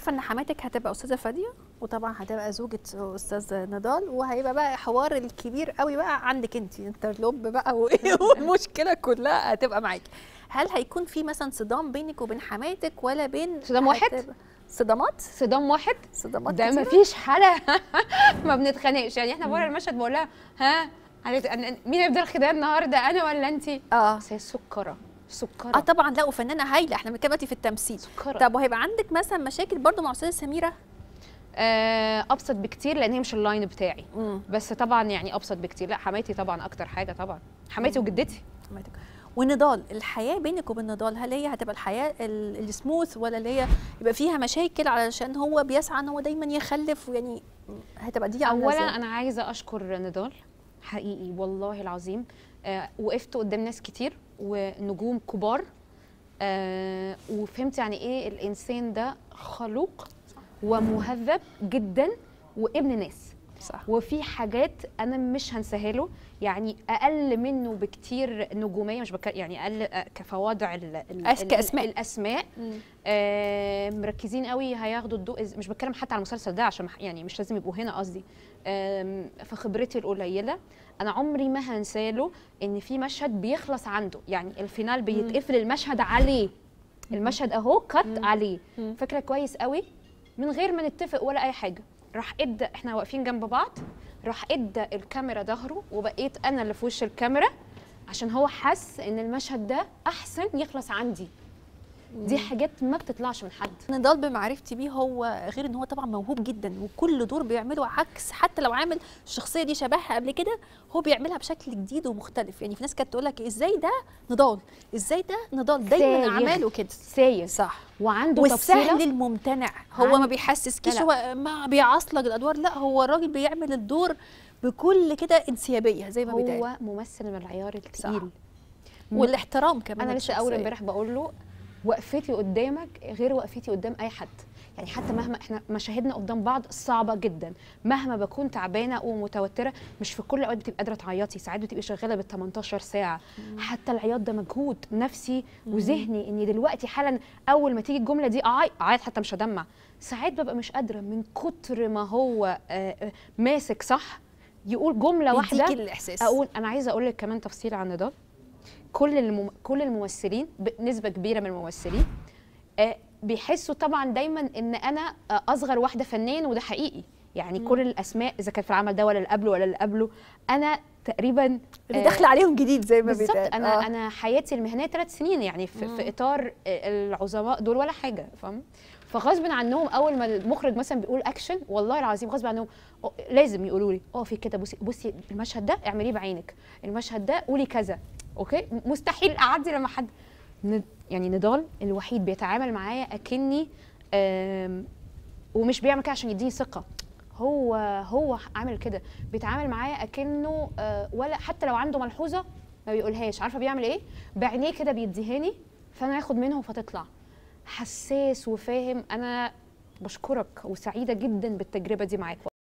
عارفه ان حماتك هتبقى استاذه فاديه وطبعا هتبقى زوجة استاذ نضال وهيبقى بقى حوار الكبير قوي بقى عندك انت انترلوب بقى وايه والمشكله كلها هتبقى معاكي هل هيكون في مثلا صدام بينك وبين حماتك ولا بين صدام واحد؟ هتبقى- صدامات صدام واحد صدامات ده كتيرة؟ مفيش حاله ما بنتخانقش يعني احنا بره المشهد بقول لها ها عرفت- أنا- مين هيفضل خداع النهارده انا ولا انت اه بس هي سكره سكره اه طبعا لا وفنانه هايله احنا بنتكلم دلوقتي في التمثيل سكره طب وهيبقى عندك مثلا مشاكل برضو مع استاذه سميره آه ابسط بكتير لان هي مش اللاين بتاعي امم بس طبعا يعني ابسط بكتير لا حماتي طبعا اكتر حاجه طبعا حماتي وجدتي ونضال الحياه بينك وبين نضال هل هي هتبقى الحياه ال- السموث ولا اللي هي يبقى فيها مشاكل علشان هو بيسعى ان هو دايما يخلف ويعني هتبقى دي عامله اولا إزاي؟ انا عايزه اشكر نضال حقيقي والله العظيم آه وقفت قدام ناس كتير ونجوم كبار آه وفهمت يعني ايه الانسان ده خلوق ومهذب جدا وابن ناس صح وفي حاجات انا مش هنساها له يعني اقل منه بكتير نجوميه مش بك يعني اقل آه، كفواضع ال ال أس- كأسماء. الاسماء آه مركزين قوي هياخدوا الضوء إز- مش بتكلم حتى على المسلسل ده عشان مح- يعني مش لازم يبقوا هنا قصدي آم، في خبرتي القليله انا عمري ما هنساله ان في مشهد بيخلص عنده يعني الفينال بيتقفل المشهد عليه المشهد اهو كت عليه مم. فكره كويس قوي من غير ما نتفق ولا اي حاجه راح ادى احنا واقفين جنب بعض راح ادى الكاميرا ظهره وبقيت انا اللي في وش الكاميرا عشان هو حس ان المشهد ده احسن يخلص عندي دي حاجات ما بتطلعش من حد نضال بمعرفتي بيه هو غير ان هو طبعا موهوب جدا وكل دور بيعمله عكس حتى لو عامل الشخصيه دي شبهها قبل كده هو بيعملها بشكل جديد ومختلف يعني في ناس كانت تقول لك ازاي ده نضال ازاي ده نضال دايما سايغ. اعماله كده سايس صح وعنده والسهل تفصيله الممتنع هو عن- ما بيحسسكيش لا، هو ما بيعصلج الادوار لا هو الراجل بيعمل الدور بكل كده انسيابيه زي ما بيتقال هو ممثل من العيار التقيل والاحترام كمان انا لسه اول للشخصية. امبارح بقول له وقفتي قدامك غير وقفتي قدام اي حد يعني حتى مهما احنا مشاهدنا قدام بعض صعبه جدا مهما بكون تعبانه ومتوتره مش في كل الاوقات بتبقي قادره تعيطي ساعات بتبقي شغاله بال 18 ساعه حتى العياط ده مجهود نفسي وذهني اني دلوقتي حالا اول ما تيجي الجمله دي اعيط اعيط حتى مش هدمع ساعات ببقى مش قادره من كتر ما هو آه، آه، ماسك صح يقول جمله واحده بيديكي الاحساس اقول انا عايزه اقول لك كمان تفصيل عن نضال كل المم... كل الممثلين بنسبه كبيره من الممثلين آه بيحسوا طبعا دايما ان انا آه اصغر واحده فنان وده حقيقي يعني كل الاسماء اذا كان في العمل ده ولا اللي قبله ولا اللي قبله انا تقريبا اللي آه، داخله عليهم جديد زي ما بالظبط بيتقال انا آه. انا حياتي المهنيه ثلاث سنين يعني في, في اطار آه، العظماء دول ولا حاجه فاهم فغصب عنهم اول ما المخرج مثلا بيقول اكشن والله العظيم غصب عنهم أو- لازم يقولوا لي اه في كده بصي بصي المشهد ده اعمليه بعينك المشهد ده قولي كذا اوكي مستحيل اعدي لما حد ن- يعني نضال الوحيد بيتعامل معايا اكني آم، ومش بيعمل كده عشان يديني ثقه هو هو عامل كده بيتعامل معايا اكنه آه، ولا حتى لو عنده ملحوظه ما بيقولهاش عارفه بيعمل ايه بعينيه كده بيديهاني فانا اخد منه فتطلع حساس وفاهم انا بشكرك وسعيده جدا بالتجربه دي معاك